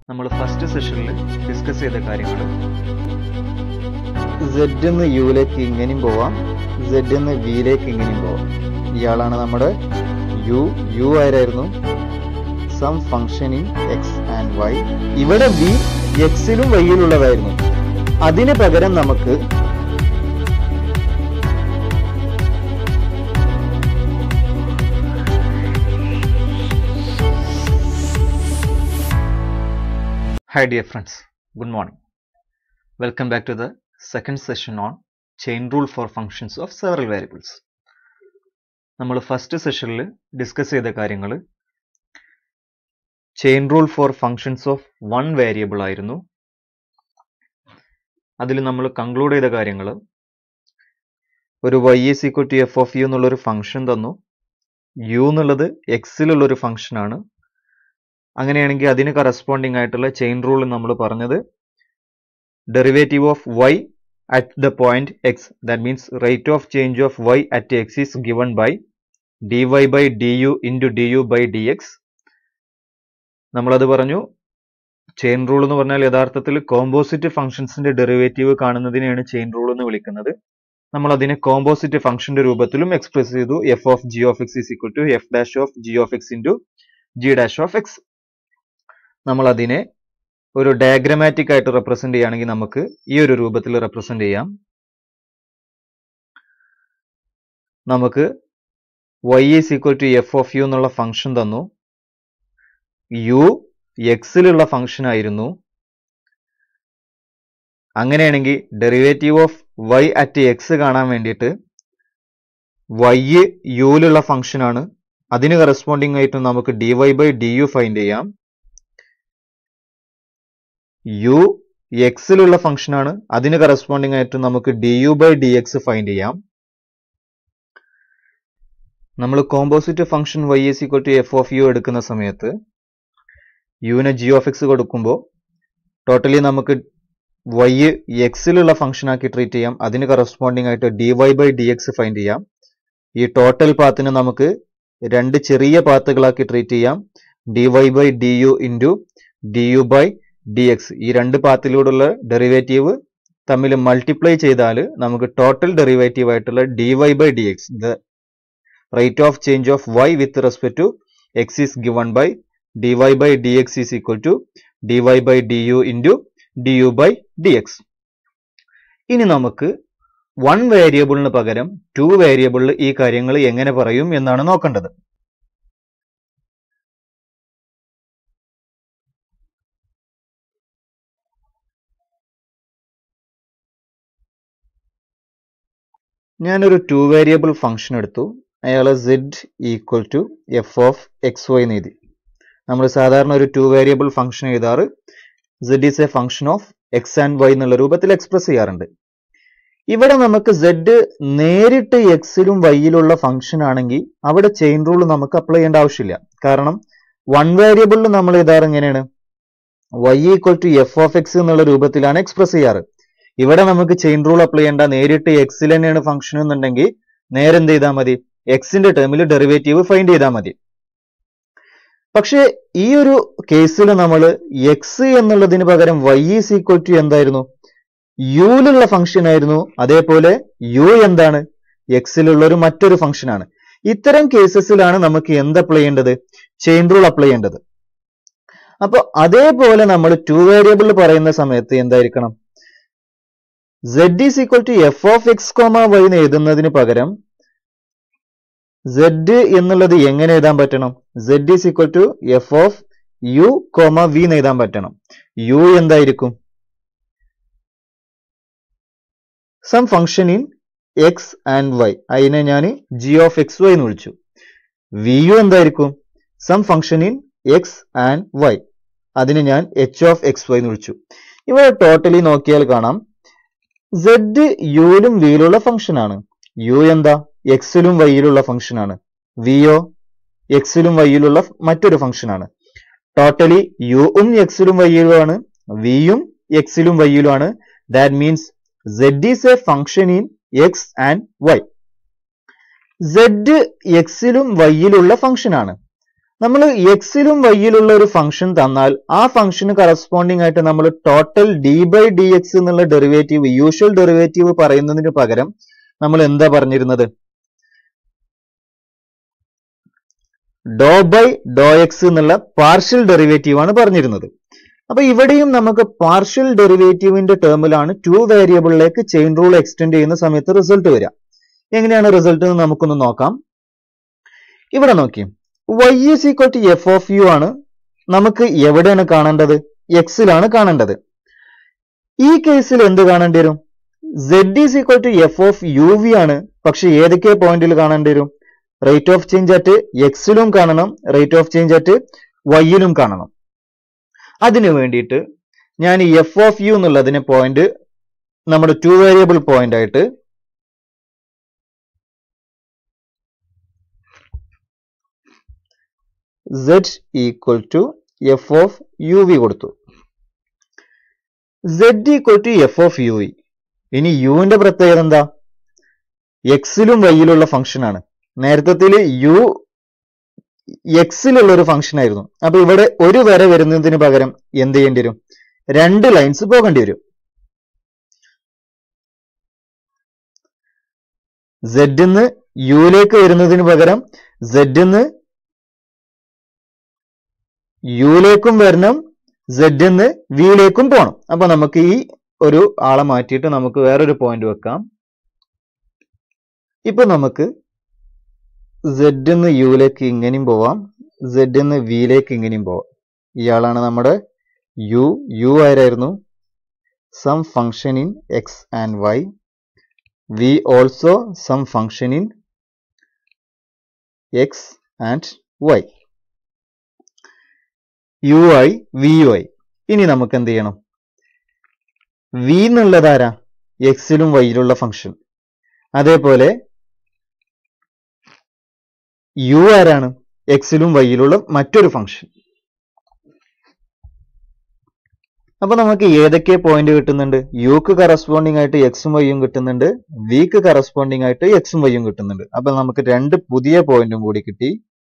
നമ്മൾ ഫസ്റ്റ് സെഷനിൽ ഡിസ്കസ് ചെയ്ത കാര്യങ്ങൾ സെഡ് എന്ന് യുയിലേക്ക് ഇങ്ങനെയും പോവാം സെഡ് എന്ന് വിയിലേക്ക് ഇങ്ങനെയും പോവാം ഇയാളാണ് നമ്മുടെ യു യു ആരായിരുന്നു some function in X and Y ഇവിടെ വി എക്സിലും വൈയിലുള്ളതായിരുന്നു അതിന് പകരം നമുക്ക് Hi dear friends, good morning. Welcome back to the second session on chain rule for functions of several variables. നമ്മൾ ഫസ്റ്റ് സെഷനിൽ ഡിസ്കസ് ചെയ്ത കാര്യങ്ങൾ chain rule for functions of one variable ആയിരുന്നു അതിൽ നമ്മൾ കൺക്ലൂഡ് ചെയ്ത കാര്യങ്ങൾ ഒരു Y is equal to F of U എന്നുള്ളൊരു ഫംഗ്ഷൻ തന്നു യു എന്നുള്ളത് എക്സിലുള്ള ഒരു ഫംഗ്ഷൻ ആണ് അങ്ങനെയാണെങ്കിൽ അതിന് കറസ്പോണ്ടിങ് ആയിട്ടുള്ള ചെയിൻ റൂൾ നമ്മൾ പറഞ്ഞത് derivative of Y at the point X that means rate of change of Y at X is given by D Y by D U into D U by D X നമ്മളത് പറഞ്ഞു chain rule എന്ന് പറഞ്ഞാൽ യഥാർത്ഥത്തിൽ composite ഫംഗ്ഷൻസിന്റെ derivative കാണുന്നതിനെയാണ് chain rule എന്ന് വിളിക്കുന്നത് നമ്മൾ അതിനെ കോമ്പോസിറ്റ് ഫംഗ്ഷന്റെ രൂപത്തിലും എക്സ്പ്രസ് ചെയ്തു F of G of X is equal to F dash of G of X into G dash of X നമ്മൾ അതിനെ ഒരു ഡയഗ്രമാറ്റിക് ആയിട്ട് റെപ്രസെന്റ് ചെയ്യുകയാണെങ്കിൽ നമുക്ക് ഈ ഒരു രൂപത്തിൽ റെപ്രസെന്റ് ചെയ്യാം നമുക്ക് Y is equal to F of U എന്നുള്ള ഫംഗ്ഷൻ തന്നു യു എക്സിലുള്ള ഫംഗ്ഷൻ ആയിരുന്നു അങ്ങനെയാണെങ്കിൽ derivative of Y at X കാണാൻ വേണ്ടിയിട്ട് വൈ യുയിലുള്ള ഫംഗ്ഷൻ ആണ് അതിന് കറസ്പോണ്ടിങ് ആയിട്ട് നമുക്ക് D Y by D U find ചെയ്യാം യു എക്സിലുള്ള ഫംഗ്ഷൻ ആണ് അതിന് കറസ്പോണ്ടിങ് ആയിട്ട് നമുക്ക് D U by D X find ചെയ്യാം നമ്മൾ composite function Y is equal to F of U എടുക്കുന്ന സമയത്ത് യുവിന് ജി ഓഫ് എക്സ് കൊടുക്കുമ്പോൾ ടോട്ടലി നമുക്ക് വൈ എക്സിലുള്ള ഫംഗ്ഷൻ ആക്കി ട്രീറ്റ് ചെയ്യാം അതിന് കറസ്പോണ്ടിങ് ആയിട്ട് D Y by D X find ചെയ്യാം ഈ ടോട്ടൽ പാത്തിനെ നമുക്ക് രണ്ട് ചെറിയ പാത്തുകളാക്കി ട്രീറ്റ് ചെയ്യാം D Y by D U into D U by D X ഈ രണ്ട് പാത്തിലൂടെയുള്ള ഡെറിവേറ്റീവ് തമ്മിൽ മൾട്ടിപ്ലൈ ചെയ്താൽ നമുക്ക് ടോട്ടൽ ഡെറിവേറ്റീവ് ആയിട്ടുള്ള D Y by D X the rate of change of Y with respect to X is given by D Y by D X is equal to D Y by D U into D U by D X ഇനി നമുക്ക് one വേരിയബിളിന് പകരം to വേരിയബിളിൽ ഈ കാര്യങ്ങൾ എങ്ങനെ പറയും എന്നാണ് നോക്കേണ്ടത് ഞാനൊരു ടു വേരിയബിൾ ഫംഗ്ഷൻ എടുത്തു അയാൾ Z equal to F of X Y എന്ന് എഴുതി നമ്മൾ സാധാരണ ഒരു ടു വേരിയബിൾ ഫംഗ്ഷൻ എഴുതാറ് Z is a function of X and Y എന്നുള്ള രൂപത്തിൽ എക്സ്പ്രസ് ചെയ്യാറുണ്ട് ഇവിടെ നമുക്ക് സെഡ് നേരിട്ട് എക്സിലും വൈയിലുള്ള ഫംഗ്ഷൻ ആണെങ്കിൽ അവിടെ ചെയിൻ റൂൾ നമുക്ക് അപ്ലൈ ചെയ്യേണ്ട ആവശ്യമില്ല കാരണം വൺ വേരിയബിളിൽ നമ്മൾ എഴുതാറ് എങ്ങനെയാണ് Y equal to F of X എന്നുള്ള രൂപത്തിലാണ് എക്സ്പ്രസ് ചെയ്യാറ് ഇവിടെ നമുക്ക് ചെയിൻ റൂൾ അപ്ലൈ ചെയ്യേണ്ട നേരിട്ട് എക്സിൽ തന്നെയാണ് ഫംഗ്ഷൻ എന്നുണ്ടെങ്കിൽ നേരെ എന്ത് ചെയ്താൽ മതി എക്സിന്റെ ടേമിൽ ഡെറിവേറ്റീവ് ഫൈൻഡ് ചെയ്താൽ മതി പക്ഷേ ഈ ഒരു കേസിൽ നമ്മൾ എക്സ് എന്നുള്ളതിന് പകരം വൈ ഈസ് ഈക്വൽ ടു എന്തായിരുന്നു യുയിലുള്ള ഫംഗ്ഷൻ ആയിരുന്നു അതേപോലെ യു എന്താണ് എക്സിലുള്ള ഒരു മറ്റൊരു ഫംഗ്ഷൻ ആണ് ഇത്തരം കേസസിലാണ് നമുക്ക് എന്ത് അപ്ലൈ ചെയ്യേണ്ടത് ചെയിൻ റൂൾ അപ്ലൈ ചെയ്യേണ്ടത് അപ്പൊ അതേപോലെ നമ്മൾ ടു വേരിയബിൾ പറയുന്ന സമയത്ത് എന്തായിരിക്കണം Z is equal to F of X comma Y എന്ന് എഴുതുന്നതിന് പകരം സെഡ് എന്നുള്ളത് എങ്ങനെ എഴുതാൻ പറ്റണം Z is equal to F of U comma V എന്ന് എഴുതാൻ പറ്റണം യു എന്തായിരിക്കും some function in X and Y അതിനെ ഞാൻ ജി ഓഫ് എക്സ് വൈ എന്ന് വിളിച്ചു വി യു എന്തായിരിക്കും some function in X and Y അതിനെ ഞാൻ എച്ച് ഓഫ് എക്സ് വൈ എന്ന് വിളിച്ചു ഇവിടെ ടോട്ടലി നോക്കിയാൽ കാണാം സെഡ് യുയിലും വിയിലുള്ള ഫംഗ്ഷൻ ആണ് യു എന്താ എക്സിലും വൈയിലുള്ള ഫംഗ്ഷൻ ആണ് വിയോ എക്സിലും വൈയിലുള്ള മറ്റൊരു ഫംഗ്ഷൻ ആണ് ടോട്ടലി യുവും എക്സിലും വൈയിലുമാണ് വിയും എക്സിലും വൈയിലുമാണ് that means Z is a function in X and Y Z എക്സിലും വൈയിലുള്ള ഫംഗ്ഷൻ ആണ് നമ്മൾ എക്സിലും വൈയിലുള്ള ഒരു ഫംഗ്ഷൻ തന്നാൽ ആ ഫംഗ്ഷന് കറസ്പോണ്ടിങ് ആയിട്ട് നമ്മൾ total D by D X എന്നുള്ള ഡെറിവേറ്റീവ് യൂഷ്വൽ ഡെറിവേറ്റീവ് പറയുന്നതിന് പകരം നമ്മൾ എന്താ പറഞ്ഞിരുന്നത് ഡോ ബൈ ഡോ എക്സ് എന്നുള്ള പാർഷ്യൽ ഡെറിവേറ്റീവ് ആണ് പറഞ്ഞിരുന്നത് അപ്പൊ ഇവിടെയും നമുക്ക് പാർഷ്യൽ ഡെറിവേറ്റീവിന്റെ ടേമിലാണ് ടു വേരിയബിളിലേക്ക് ചെയിൻ റൂൾ എക്സ്റ്റെൻഡ് ചെയ്യുന്ന സമയത്ത് റിസൾട്ട് വരിക എങ്ങനെയാണ് റിസൾട്ട് എന്ന് നമുക്കൊന്ന് നോക്കാം ഇവിടെ നോക്കി y is equal to F of u ആണ് നമുക്ക് എവിടെയാണ് കാണേണ്ടത് എക്സിലാണ് കാണേണ്ടത് ഈ കേസിൽ എന്ത് കാണേണ്ടി വരും z is equal to F of u v ആണ് പക്ഷെ ഏതൊക്കെ പോയിന്റിൽ കാണേണ്ടി വരും റേറ്റ് ഓഫ് ചേഞ്ച് അറ്റ് എക്സിലും കാണണം റേറ്റ് ഓഫ് ചേഞ്ച് അറ്റ് വൈയിലും കാണണം അതിനു വേണ്ടിയിട്ട് ഞാൻ ഈ എഫ് ഓഫ് യു എന്നുള്ളതിനെ പോയിന്റ് നമ്മുടെ ടു വേരിയബിൾ പോയിന്റ് ആയിട്ട് z equal to F of u v കൊടുത്തു z equal to F of u v ഇനി യുവിന്റെ പ്രത്യേകത എന്താ എക്സിലും വൈയിലുള്ള ഫംഗ്ഷൻ ആണ് നേരത്തെ യു എക്സിലുള്ള ഒരു ഫംഗ്ഷൻ ആയിരുന്നു അപ്പൊ ഇവിടെ ഒരു വര വരുന്നതിന് പകരം എന്ത് ചെയ്യേണ്ടി വരും രണ്ട് ലൈൻസ് പോകേണ്ടി വരും സെഡിന്ന് യുയിലേക്ക് വരുന്നതിന് പകരം സെഡിന്ന് യുയിലേക്കും വരണം സെഡിന്ന് വിയിലേക്കും പോകണം അപ്പൊ നമുക്ക് ഈ ഒരു ആളെ മാറ്റിയിട്ട് നമുക്ക് വേറൊരു പോയിന്റ് വെക്കാം ഇപ്പൊ നമുക്ക് സെഡിന്ന് യുയിലേക്ക് ഇങ്ങനെയും പോവാം സെഡിന്ന് വിയിലേക്ക് ഇങ്ങനെയും പോവാം ഇയാളാണ് നമ്മുടെ യു യു ആരായിരുന്നു some function in X and y v also some function in X and y u i v u i ഇനി നമുക്ക് എന്ത് ചെയ്യണം വി എന്നുള്ളതാരാ എക്സിലും വൈയിലുള്ള ഫംഗ്ഷൻ അതേപോലെ യു ആരാണ് എക്സിലും വൈയിലുള്ള മറ്റൊരു ഫംഗ്ഷൻ അപ്പൊ നമുക്ക് ഏതൊക്കെ പോയിന്റ് കിട്ടുന്നുണ്ട് യുക്ക് കറസ്പോണ്ടിങ് ആയിട്ട് എക്സും വൈയും കിട്ടുന്നുണ്ട് വിക്ക് കറസ്പോണ്ടിങ് ആയിട്ട് എക്സും വൈയും കിട്ടുന്നുണ്ട് അപ്പൊ നമുക്ക് രണ്ട് പുതിയ പോയിന്റും കൂടി കിട്ടി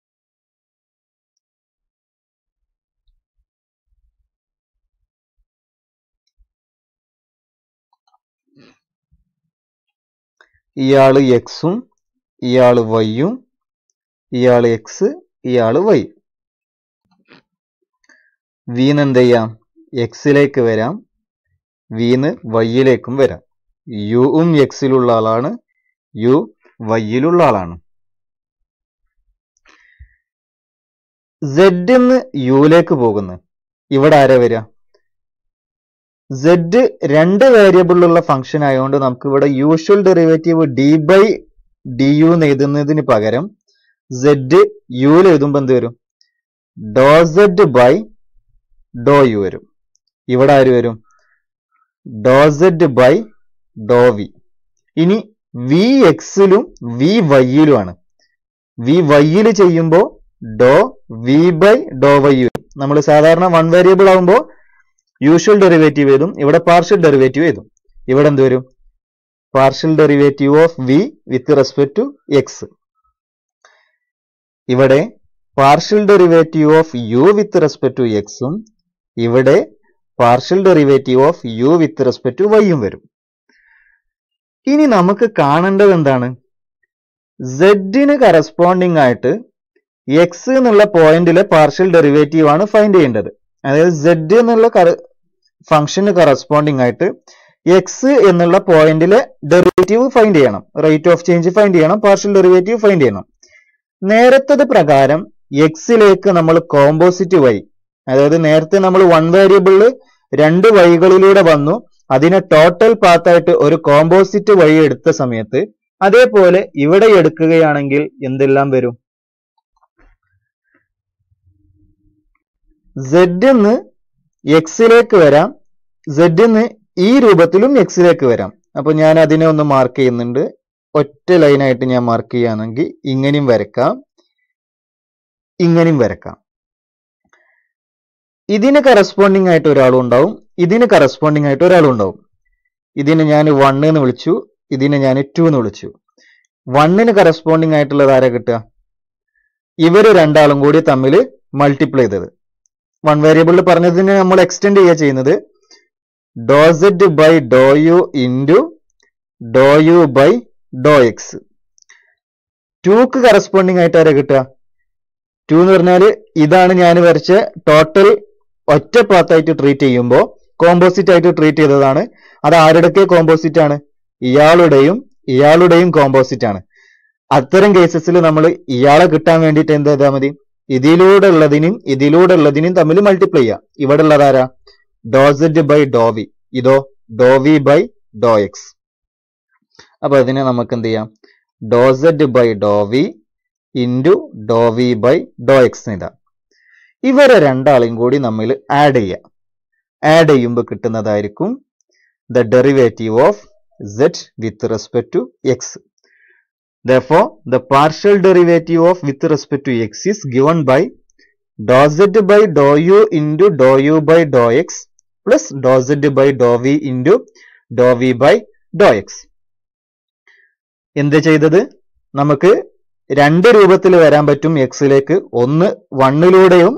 ഇയാള് എക്സും ഇയാള് വൈയും ഇയാള് എക്സ് ഇയാള് വൈ വീന്ന് എന്ത് ചെയ്യാം എക്സിലേക്ക് വരാം വീന്ന് വൈയിലേക്കും വരാം യുവും എക്സിലുള്ള ആളാണ് യു വൈയിലുള്ള ആളാണ് സെഡ് എന്ന് യുയിലേക്ക് പോകുന്നു ഇവിടെ ആരാ വരിക സെഡ് രണ്ട് വേരിയബിളിലുള്ള ഫംഗ്ഷൻ ആയതുകൊണ്ട് നമുക്ക് ഇവിടെ usual derivative d by D u എന്ന് എഴുതുന്നതിന് പകരം സെഡ് യുയിൽ എഴുതുമ്പോൾ എന്ത് വരും do z by do u വരും ഇവിടെ ആര് വരും do z by do v ഇനി വി എക്സിലും വി വൈയിലുമാണ് വി വൈയിൽ ചെയ്യുമ്പോൾ do v by do y വരും നമ്മൾ സാധാരണ വൺ വേരിയബിൾ ആകുമ്പോൾ യൂഷ്വൽ ഡെറിവേറ്റീവ് എഴുതും ഇവിടെ പാർഷ്യൽ ഡെറിവേറ്റീവ് എഴുതും ഇവിടെ എന്ത് വരും partial derivative of v with respect to x ഇവിടെ partial derivative of u with respect to എക്സും ഇവിടെ partial derivative of u with respect to വൈയും വരും ഇനി നമുക്ക് കാണേണ്ടത് എന്താണ് സെഡിന് കറസ്പോണ്ടിങ് ആയിട്ട് എക്സ് എന്നുള്ള പോയിന്റിലെ പാർഷ്യൽ ഡെറിവേറ്റീവ് ആണ് ഫൈൻഡ് ചെയ്യേണ്ടത് അതായത് സെഡ് എന്നുള്ള ഫംഗ്ഷന് കറസ്പോണ്ടിങ് ആയിട്ട് എക്സ് എന്നുള്ള പോയിന്റിലെ ഡെറിവേറ്റീവ് ഫൈൻഡ് ചെയ്യണം റേറ്റ് ഓഫ് ചേഞ്ച് ഫൈൻഡ് ചെയ്യണം പാർഷ്യൽ ഡെറിവേറ്റീവ് ഫൈൻഡ് ചെയ്യണം നേരത്തത് പ്രകാരം എക്സിലേക്ക് നമ്മൾ കോമ്പോസിറ്റ് വൈ അതായത് നേരത്തെ നമ്മൾ വൺ വേരിയബിളിൽ രണ്ട് വഴികളിലൂടെ വന്നു അതിനെ ടോട്ടൽ പാത്തായിട്ട് ഒരു കോമ്പോസിറ്റ് വഴി എടുത്ത സമയത്ത് അതേപോലെ ഇവിടെ എടുക്കുകയാണെങ്കിൽ എന്തെല്ലാം വരും സെഡ് എന്ന് എക്സിലേക്ക് വരാം സെഡ് എന്ന് ഈ രൂപത്തിലും എക്സിലേക്ക് വരാം അപ്പൊ ഞാൻ അതിനെ ഒന്ന് മാർക്ക് ചെയ്യുന്നുണ്ട് ഒറ്റ ലൈനായിട്ട് ഞാൻ മാർക്ക് ചെയ്യുകയാണെങ്കിൽ ഇങ്ങനെയും വരക്കാം ഇങ്ങനെയും വരക്കാം ഇതിന് കറസ്പോണ്ടിങ് ആയിട്ട് ഒരാളും ഉണ്ടാവും ഇതിന് കറസ്പോണ്ടിങ് ആയിട്ട് ഒരാളും ഉണ്ടാവും ഇതിനെ ഞാൻ വൺ എന്ന് വിളിച്ചു ഇതിനെ ഞാൻ ടു എന്ന് വിളിച്ചു വണ്ണിന് കറസ്പോണ്ടിങ് ആയിട്ടുള്ളത് ആരാ കിട്ടുക ഇവര് രണ്ടാളും കൂടി തമ്മിൽ മൾട്ടിപ്ലൈ ചെയ്തത് വൺ വേരിയബിളിൽ പറഞ്ഞതിനെ നമ്മൾ എക്സ്റ്റെൻഡ് ചെയ്യുക ചെയ്യുന്നത് do z by do u into do u by do x ടൂക്ക് കറസ്പോണ്ടിങ് ആയിട്ട് ആരാ കിട്ടുക ടു എന്ന് പറഞ്ഞാൽ ഇതാണ് ഞാൻ വരച്ച ടോട്ടൽ ഒറ്റ പാത്തായിട്ട് ട്രീറ്റ് ചെയ്യുമ്പോൾ കോമ്പോസിറ്റ് ആയിട്ട് ട്രീറ്റ് ചെയ്തതാണ് അത് ആരുടെയൊക്കെ കോമ്പോസിറ്റ് ആണ് ഇയാളുടെയും ഇയാളുടെയും കോമ്പോസിറ്റ് ആണ് അത്തരം കേസസിൽ നമ്മൾ ഇയാളെ കിട്ടാൻ വേണ്ടിയിട്ട് എന്ത് ചെയ്താൽ മതി ഇതിലൂടെ ഉള്ളതിനും ഇതിലൂടെ ഉള്ളതിനും തമ്മിൽ മൾട്ടിപ്ലൈ ചെയ്യാം ഇവിടെ ഉള്ളതാരാ do z by do v ഇതോ do v by do x അപ്പൊ അതിനെ നമുക്ക് എന്ത് ചെയ്യാം do z by do v into do v by do x ഇതാ ഇവരെ രണ്ടാളെയും കൂടി നമ്മൾ ആഡ് ചെയ്യാം ആഡ് ചെയ്യുമ്പോൾ കിട്ടുന്നതായിരിക്കും the derivative of z with respect to x. Therefore, the partial derivative of with respect to x is given by dou z by dou u into dou u by dou x plus dou z by dou v into dou v by dou x. എന്ത് ചെയ്തത് നമുക്ക് രണ്ട് രൂപത്തിൽ വരാൻ പറ്റും എക്സിലേക്ക് ഒന്ന് വണ്ണിലൂടെയും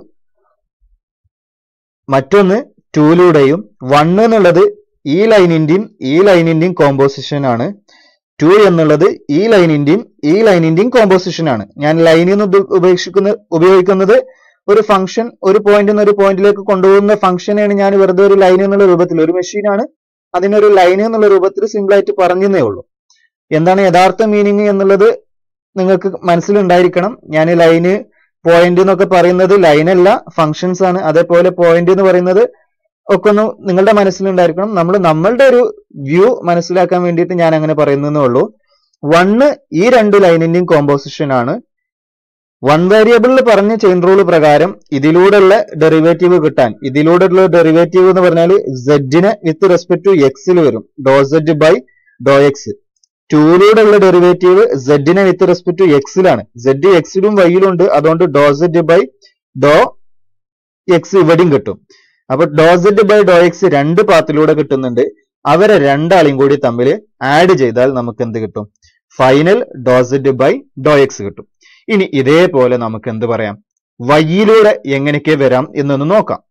മറ്റൊന്ന് ടൂയിലൂടെയും one എന്നുള്ളത് ഈ ലൈനിന്റെയും ഈ ലൈനിന്റെയും കോമ്പോസിഷൻ ആണ് ടു എന്നുള്ളത് ഈ ലൈനിന്റെയും ഈ ലൈനിന്റെയും കോമ്പോസിഷൻ ആണ് ഞാൻ ലൈനിൽ നിന്ന് ഉപേക്ഷിക്കുന്ന ഉപയോഗിക്കുന്നത് ഒരു ഫംഗ്ഷൻ ഒരു പോയിന്റിൽ നിന്ന് ഒരു പോയിന്റിലേക്ക് കൊണ്ടുപോകുന്ന ഫംഗ്ഷനെയാണ് ഞാൻ വെറുതെ ഒരു ലൈൻ എന്നുള്ള രൂപത്തിൽ ഒരു മെഷീനാണ് അതിനൊരു ലൈൻ എന്നുള്ള രൂപത്തിൽ സിമ്പിൾ ആയിട്ട് പറഞ്ഞതേ ഉള്ളൂ എന്താണ് യഥാർത്ഥ മീനിങ് എന്നുള്ളത് നിങ്ങൾക്ക് മനസ്സിലുണ്ടായിരിക്കണം ഞാൻ ലൈന് പോയിന്റ് എന്നൊക്കെ പറയുന്നത് ലൈനല്ല ഫങ്ഷൻസ് ആണ് അതേപോലെ പോയിന്റ് എന്ന് പറയുന്നത് ഒക്കെ ഒന്ന് നിങ്ങളുടെ മനസ്സിലുണ്ടായിരിക്കണം നമ്മൾ നമ്മളുടെ ഒരു വ്യൂ മനസ്സിലാക്കാൻ വേണ്ടിയിട്ട് ഞാൻ അങ്ങനെ പറയുന്നതേ ഉള്ളൂ വണ്ണ് ഈ രണ്ട് ലൈനിന്റെയും കോമ്പോസിഷൻ ആണ് വൺ വേരിയബിളിൽ പറഞ്ഞ ചെയിൻ റൂൾ പ്രകാരം ഇതിലൂടെയുള്ള ഡെറിവേറ്റീവ് കിട്ടാൻ ഇതിലൂടെയുള്ള ഡെറിവേറ്റീവ് എന്ന് പറഞ്ഞാൽ സെഡിന് വിത്ത് റെസ്പെക്ട് ടു എക്സിൽ വരും do z by do x ടൂയിലൂടെയുള്ള ഡെറിവേറ്റീവ് സെഡിനെ വിത്ത് റെസ്പെക്ട് ടു എക്സിലാണ് സെഡ് എക്സിലും വൈയിലും ഉണ്ട് അതുകൊണ്ട് do z by do x ഇവിടെയും കിട്ടും അപ്പൊ do z by do x രണ്ട് പാത്തിലൂടെ കിട്ടുന്നുണ്ട് അവരെ രണ്ടാളെയും കൂടി തമ്മിൽ ആഡ് ചെയ്താൽ നമുക്ക് എന്ത് കിട്ടും final do z by do x കിട്ടും ഇനി ഇതേപോലെ നമുക്ക് എന്ത് പറയാം വൈയിലൂടെ എങ്ങനെയൊക്കെ വരാം എന്നൊന്ന് നോക്കാം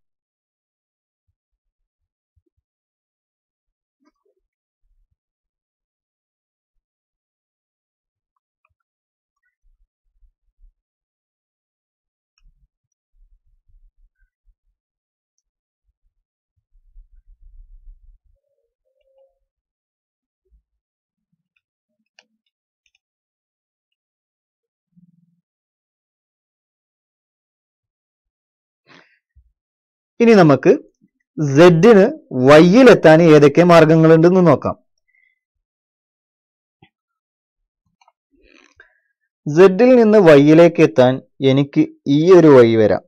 ഇനി നമുക്ക് സെഡിന് വൈയിലെത്താൻ ഏതൊക്കെ മാർഗങ്ങളുണ്ടെന്ന് നോക്കാം സെഡിൽ നിന്ന് വൈയിലേക്ക് എത്താൻ എനിക്ക് ഈ ഒരു വഴി വരാം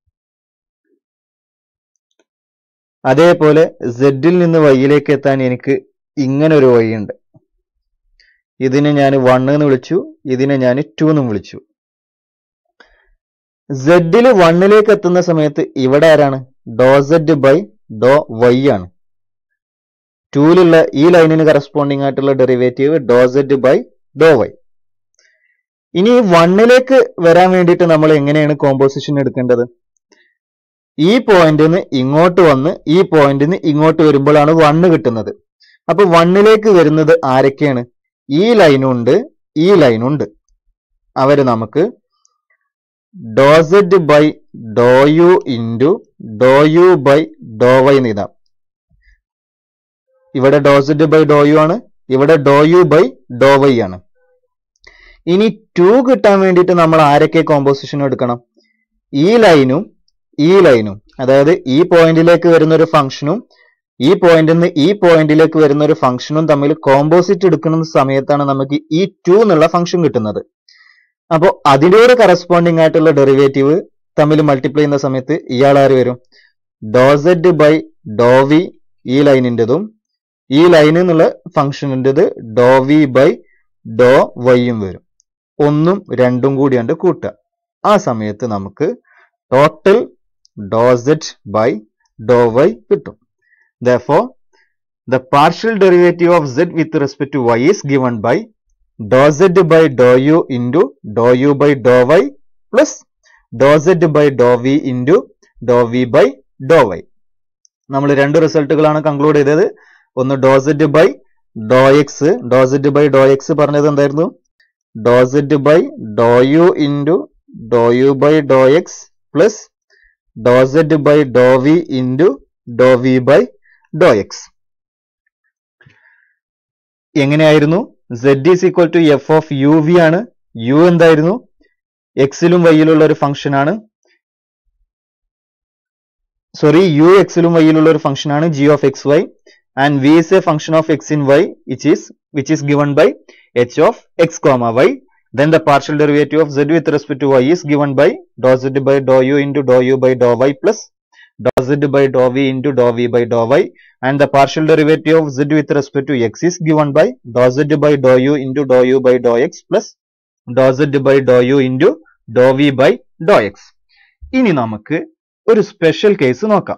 അതേപോലെ സെഡിൽ നിന്ന് വൈയിലേക്ക് എത്താൻ എനിക്ക് ഇങ്ങനെ ഒരു വഴിയുണ്ട് ഇതിനെ ഞാൻ വൺ എന്ന് വിളിച്ചു ഇതിനെ ഞാൻ ടു എന്നും വിളിച്ചു സെഡിൽ വണ്ണിലേക്ക് എത്തുന്ന സമയത്ത് ഇവിടെ ആരാണ് do z by do y ആണ് ടൂലുള്ള ഈ ലൈനിന് കറസ്പോണ്ടിങ് ആയിട്ടുള്ള derivative do z by do y ഇനി വണ്ണിലേക്ക് വരാൻ വേണ്ടിയിട്ട് നമ്മൾ എങ്ങനെയാണ് കോമ്പോസിഷൻ എടുക്കേണ്ടത് ഈ പോയിന്റിൽ നിന്ന് ഇങ്ങോട്ട് വന്ന് ഈ പോയിന്റിൽ നിന്ന് ഇങ്ങോട്ട് വരുമ്പോഴാണ് വണ്ണ് കിട്ടുന്നത് അപ്പൊ വണ്ണിലേക്ക് വരുന്നത് ആരൊക്കെയാണ് ഈ ലൈനുണ്ട് ഈ ലൈനുണ്ട് അവര് നമുക്ക് do z by do u into do u by do y എന്ന് എഴുതാം ഇവിടെ do z by do u ആണ് ഇവിടെ do u by do y ആണ് ഇനി ടു കിട്ടാൻ വേണ്ടിയിട്ട് നമ്മൾ ആരൊക്കെ കോമ്പോസിഷൻ എടുക്കണം ഈ ലൈനും ഈ ലൈനും അതായത് ഈ പോയിന്റിലേക്ക് വരുന്ന ഒരു ഫംഗ്ഷനും ഈ പോയിന്റിൽ നിന്ന് ഈ പോയിന്റിലേക്ക് വരുന്ന ഒരു ഫംഗ്ഷനും തമ്മിൽ കോമ്പോസിറ്റ് എടുക്കുന്ന സമയത്താണ് നമുക്ക് ഈ ടു എന്നുള്ള ഫംഗ്ഷൻ കിട്ടുന്നത് അപ്പോൾ അതിനോട് കറസ്പോണ്ടിങ് ആയിട്ടുള്ള ഡെറിവേറ്റീവ് തമ്മിൽ മൾട്ടിപ്ലൈ ചെയ്യുന്ന സമയത്ത് ഇയാൾ ആര് വരും do z by do v ഈ ലൈനിൻ്റെതും ഈ ലൈൻ എന്നുള്ള ഫംഗ്ഷനിൻ്റെത് ഡോ വി ബൈ ഡോ വൈയും വരും ഒന്നും രണ്ടും കൂടിയാണ്ട് കൂട്ടുക ആ സമയത്ത് നമുക്ക് total do z by do y കിട്ടും though the partial derivative of z with respect to y is given by do z by do u into do u by do y plus do z by do v into do v by do y നമ്മൾ രണ്ട് റിസൾട്ടുകളാണ് conclude ചെയ്തത് ഒന്ന് do z by do x do z by do x പറഞ്ഞത് എന്തായിരുന്നു do z by do u into do u by do x plus do z by do v into do v by do x എങ്ങനെയായിരുന്നു z is equal to F of u v ആണ് u എന്തായിരുന്നു എക്സിലും വൈയിലുള്ള ഒരു function ആണ് sorry you എക്സിലും വൈയിലുള്ള ഒരു function ആണ് g of X y and v is a function of x in y which is which is given by h of X comma y then the partial derivative of z with respect to y is given by dou z by dou u into dou u by dou y plus dou z by dou v into dou v by dou y and the partial derivative of z with respect to x is given by dou z by dou u into dou u by dou x plus dou z by dou u into dou v by dou x ഇനി നമുക്ക് ഒരു special case നോക്കാം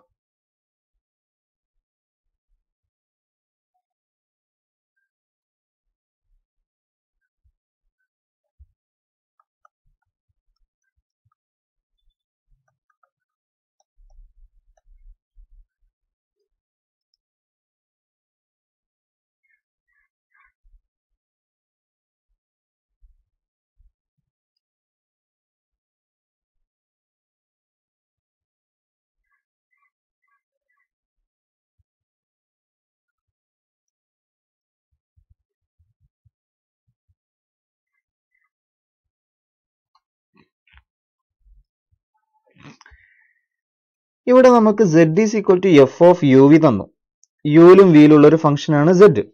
ഇവിടെ നമുക്ക് z is equal to F of u v തന്നു യുവിലും വിയിലുള്ള ഒരു function ആണ് z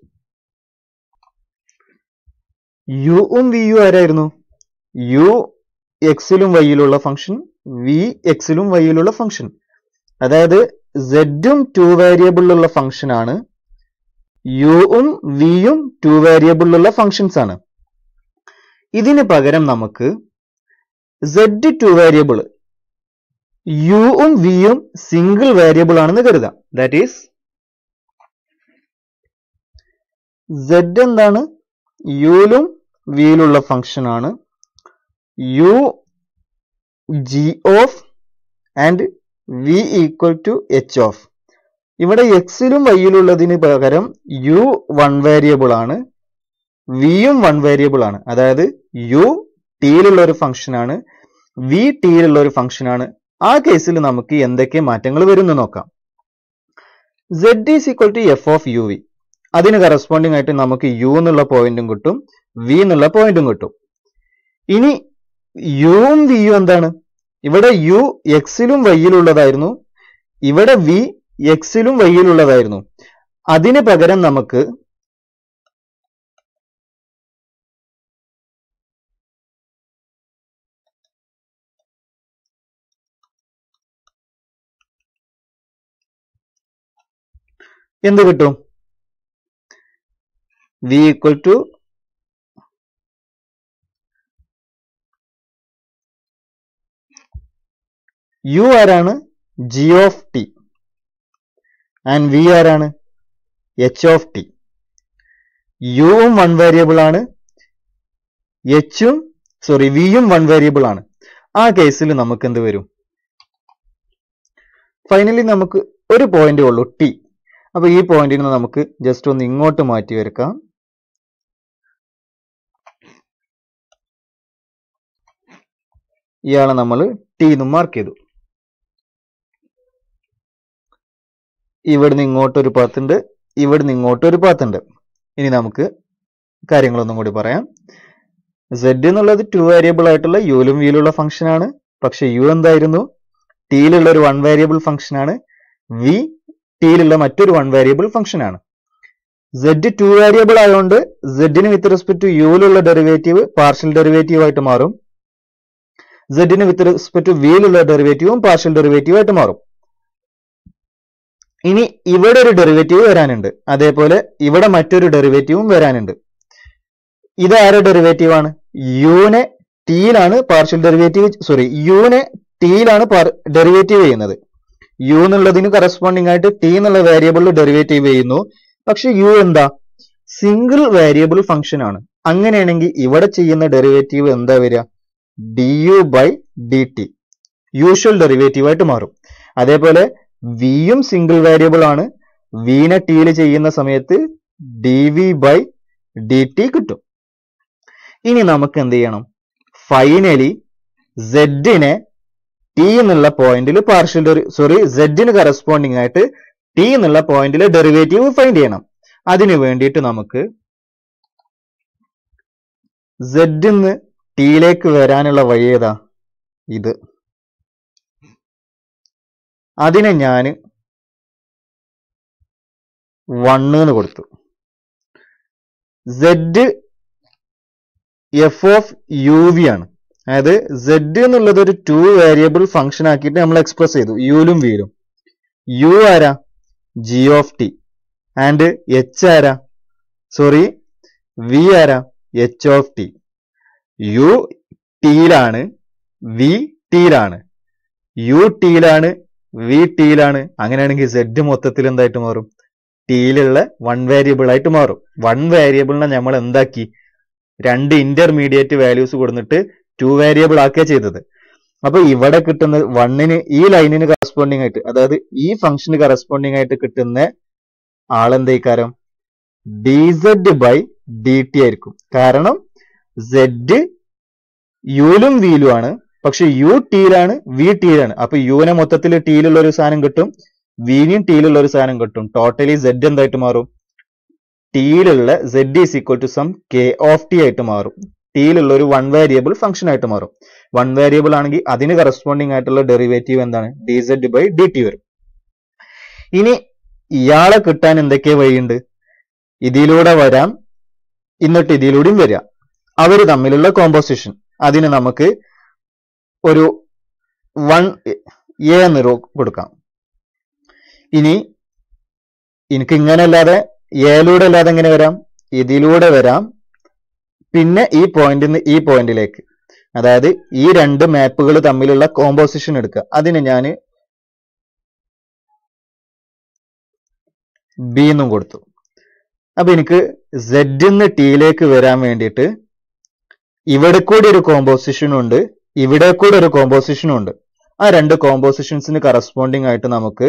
യുവും വിയും ആരായിരുന്നു യു എക്സിലും വൈയിലുള്ള ഫംഗ്ഷൻ വി എക്സിലും വൈയിലുള്ള ഫംഗ്ഷൻ അതായത് സെഡും ടു വേരിയബിളിലുള്ള ഫംഗ്ഷൻ ആണ് യുവും വിയും ടു വേരിയബിളിലുള്ള ഫംഗ്ഷൻസ് ആണ് ഇതിന് പകരം നമുക്ക് സെഡ് ടു വേരിയബിൾ യുവും വിയും സിംഗിൾ വേരിയബിൾ ആണെന്ന് കരുതാം ദാറ്റ് ഈസ് സെഡ് എന്താണ് യുയിലും വിയിലുള്ള ഫംഗ്ഷൻ ആണ് u g of and v equal to h of ഇവിടെ എക്സിലും വൈയിലുള്ളതിന് പകരം യു വൺ വേരിയബിൾ ആണ് വിയും വൺ വേരിയബിൾ ആണ് അതായത് യു ടിയിലുള്ള ഒരു ഫംഗ്ഷൻ ആണ് വി ടിയിലുള്ള ഒരു ഫംഗ്ഷൻ ആണ് ആ കേസിൽ നമുക്ക് എന്തൊക്കെ മാറ്റങ്ങൾ വരുന്നു നോക്കാം z is equal to F of u v അതിന് കറസ്പോണ്ടിങ് ആയിട്ട് നമുക്ക് യു എന്നുള്ള പോയിന്റും കിട്ടും വി എന്നുള്ള പോയിന്റും കിട്ടും ഇനി യുവും വിയും എന്താണ് ഇവിടെ യു എക്സിലും വൈയിലുള്ളതായിരുന്നു ഇവിടെ വി എക്സിലും വൈയിലുള്ളതായിരുന്നു അതിന് പകരം നമുക്ക് എന്ത് കിട്ടും വി ഈക്വൽ ടു യു ആരാണ് g of t and v ആരാണ് എച്ച് ഓഫ് ടി യുവും വൺ വേരിയബിൾ ആണ് എച്ചും സോറി വിയും വൺ വേരിയബിൾ ആണ് ആ കേസിൽ നമുക്ക് എന്ത് വരും ഫൈനലി നമുക്ക് ഒരു പോയിന്റ് ഉള്ളൂ ടി അപ്പൊ ഈ പോയിന്റിൽ നിന്ന് നമുക്ക് ജസ്റ്റ് ഒന്ന് ഇങ്ങോട്ട് മാറ്റി വരക്കാം ഇയാളെ നമ്മൾ ടി എന്നും മാർക്ക് ചെയ്തു ഇവിടുന്ന് ഇങ്ങോട്ടൊരു പാത്തുണ്ട് ഇവിടുന്ന് ഇങ്ങോട്ടൊരു പാത്തുണ്ട് ഇനി നമുക്ക് കാര്യങ്ങളൊന്നും കൂടി പറയാം z എന്നുള്ളത് ടു വേരിയബിൾ ആയിട്ടുള്ള യുലും വിയിലുള്ള ഫംഗ്ഷൻ ആണ് പക്ഷെ യു എന്തായിരുന്നു ടിയിലുള്ള ഒരു വൺ വേരിയബിൾ ഫംഗ്ഷൻ ആണ് വി ടിയിലുള്ള മറ്റൊരു വൺ വേരിയബിൾ ഫംഗ്ഷൻ ആണ് z ടു വേരിയബിൾ ആയതുകൊണ്ട് z ന് വിത്ത് റെസ്പെക്ട് ടു യുയിലുള്ള ഡെറിവേറ്റീവ് പാർഷ്യൽ ഡെറിവേറ്റീവ് ആയിട്ട് മാറും z ന് വിത്ത് റെസ്പെക്ട് ടു വിയിലുള്ള ഡെറിവേറ്റീവും പാർഷ്യൽ ഡെറിവേറ്റീവ് ആയിട്ട് മാറും ഇനി ഇവിടെ ഒരു ഡെറിവേറ്റീവ് വരാനുണ്ട് അതേപോലെ ഇവിടെ മറ്റൊരു ഡെറിവേറ്റീവും വരാനുണ്ട് ഇത് ആരുടെ ഡെറിവേറ്റീവ് ആണ് യുനെ ടിയിലാണ് പാർഷ്യൽ ഡെറിവേറ്റീവ് സോറി യുനെ ടിയിലാണ് ഡെറിവേറ്റീവ് ചെയ്യുന്നത് യു എന്നുള്ളതിന് കറസ്പോണ്ടിങ് ആയിട്ട് ടി എന്നുള്ള വേരിയബിളിൽ ഡെറിവേറ്റീവ് ചെയ്യുന്നു പക്ഷെ യു എന്താ സിംഗിൾ വേരിയബിൾ ഫംഗ്ഷൻ ആണ് അങ്ങനെയാണെങ്കിൽ ഇവിടെ ചെയ്യുന്ന ഡെറിവേറ്റീവ് എന്താ വരിക d U by d t usual derivative ആയിട്ട് മാറും അതേപോലെ വിയും സിംഗിൾ വേരിയബിൾ ആണ് വിനെ ടിയിൽ ചെയ്യുന്ന സമയത്ത് d v by d t കിട്ടും ഇനി നമുക്ക് എന്ത് ചെയ്യണം ഫൈനലി സെഡിനെ ടി എന്നുള്ള പോയിന്റിൽ പാർഷ്യൽ സോറി സെഡിന് കറസ്പോണ്ടിങ് ആയിട്ട് ടി എന്നുള്ള പോയിന്റിൽ ഡെറിവേറ്റീവ് ഫൈൻഡ് ചെയ്യണം അതിനു വേണ്ടിയിട്ട് നമുക്ക് സെഡ് നിന്ന് ടിയിലേക്ക് വരാനുള്ള വഴി ഏതാ ഇത് അതിനെ ഞാൻ വണ്ണ് എന്ന് കൊടുത്തു z f of u v ആണ് അതായത് സെഡ് എന്നുള്ളത് ഒരു ടു വേരിയബിൾ ഫംഗ്ഷൻ ആക്കിയിട്ട് നമ്മൾ എക്സ്പ്രസ് ചെയ്തു യുലും വിയിലും യു ആരാ g of t and h ആരാ സോറി വി ആരാ എച്ച് ഓഫ് ടി യു ടിയിലാണ് വി ടിയിലാണ് യു ടിയിലാണ് വി ടിയിലാണ് അങ്ങനെയാണെങ്കിൽ സെഡ് മൊത്തത്തിൽ എന്തായിട്ട് മാറും ടിയിലുള്ള വൺ വേരിയബിൾ ആയിട്ട് മാറും വൺ വേരിയബിളിനെ നമ്മൾ എന്താക്കി രണ്ട് ഇന്റർമീഡിയറ്റ് വാല്യൂസ് കൊടുത്തിട്ട് ടു വേരിയബിൾ ആക്കുക ചെയ്തത് അപ്പൊ ഇവിടെ കിട്ടുന്ന വണ്ണിന് ഈ ലൈനിന് കറസ്പോണ്ടിങ് ആയിട്ട് അതായത് ഈ ഫംഗ്ഷന് കറസ്പോണ്ടിങ് ആയിട്ട് കിട്ടുന്ന ആളെന്തേക്കാരം d z by d t ആയിരിക്കും കാരണം സെഡ് യുലും വിയിലും ആണ് പക്ഷെ യു ടിയിലാണ് വി ടിയിലാണ് അപ്പൊ യുവിനെ മൊത്തത്തിൽ ടിയിലുള്ള ഒരു സാധനം കിട്ടും വിനും ടിയിലുള്ള ഒരു സാധനം കിട്ടും ടോട്ടലി സെഡ് എന്തായിട്ട് മാറും ടിയിലുള്ള z is equal to some k of t ആയിട്ട് മാറും ടിയിലുള്ള ഒരു വൺ വേരിയബിൾ ഫംഗ്ഷൻ ആയിട്ട് മാറും വൺ വേരിയബിൾ ആണെങ്കിൽ അതിന് കറസ്പോണ്ടിങ് ആയിട്ടുള്ള ഡെറിവേറ്റീവ് എന്താണ് d z by d t വരും ഇനി ഇയാളെ കിട്ടാൻ എന്തൊക്കെ വഴിയുണ്ട് ഇതിലൂടെ വരാം എന്നിട്ട് ഇതിലൂടെയും വരാം അവർ തമ്മിലുള്ള കോമ്പോസിഷൻ അതിന് നമുക്ക് ഒരു വൺ എ എന്ന് കൊടുക്കാം ഇനി എനിക്ക് ഇങ്ങനെ അല്ലാതെ എയിലൂടെ അല്ലാതെ എങ്ങനെ വരാം ഇതിലൂടെ വരാം പിന്നെ ഈ പോയിന്റിൽ നിന്ന് ഈ പോയിന്റിലേക്ക് അതായത് ഈ രണ്ട് മാപ്പുകൾ തമ്മിലുള്ള കോമ്പോസിഷൻ എടുക്കുക അതിന് ഞാൻ ബി എന്നും കൊടുത്തു അപ്പൊ എനിക്ക് സെഡ് നിന്ന് ടിയിലേക്ക് വരാൻ വേണ്ടിയിട്ട് ഇവിടെ കൂടി ഒരു കോമ്പോസിഷനും ഉണ്ട് ഇവിടെ കൂടെ ഒരു കോമ്പോസിഷനും ഉണ്ട് ആ രണ്ട് കോമ്പോസിഷൻസിന് കറസ്പോണ്ടിങ് ആയിട്ട് നമുക്ക്